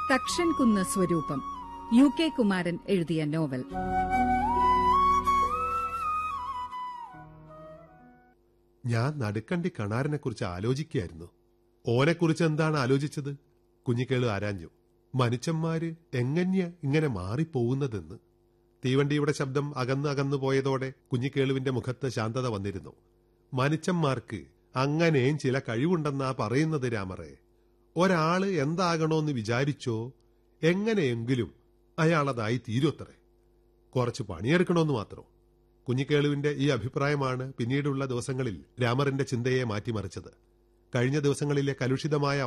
തക്ഷൻ കുന്ന് സ്വരൂപം U K Kumaran എഴുതിയ നോവൽ ഞാൻ നടുക്കണ്ടി കണാരനെക്കുറിച്ച് ആലോചിക്കുകയായിരുന്നു ഓനെക്കുറിച്ച് എന്താണ് ആലോചിച്ചത് കുഞ്ഞിക്കേള് ആരാഞ്ഞു മനുഷ്യന്മാര് എങ്ങനെയാ ഇങ്ങനെ മാറിപ്പോകുന്നതെന്ന് തീവണ്ടിയുടെ ശബ്ദം അകന്ന് അകന്നു പോയതോടെ കുഞ്ഞിക്കേളുവിന്റെ മുഖത്ത് ശാന്തത വന്നിരുന്നു മനുഷ്യന്മാർക്ക് അങ്ങനെയും ചില കഴിവുണ്ടെന്നാ പറയുന്നത് രാമറേ ഒരാള് എന്താകണോന്ന് വിചാരിച്ചോ എങ്ങനെയെങ്കിലും അയാളതായി തീരുവത്രേ കുറച്ച് പണിയെടുക്കണമെന്ന് മാത്രം കുഞ്ഞിക്കേളുവിന്റെ ഈ അഭിപ്രായമാണ് പിന്നീടുള്ള ദിവസങ്ങളിൽ രാമറിന്റെ ചിന്തയെ മാറ്റിമറിച്ചത് കഴിഞ്ഞ ദിവസങ്ങളിലെ കലുഷിതമായ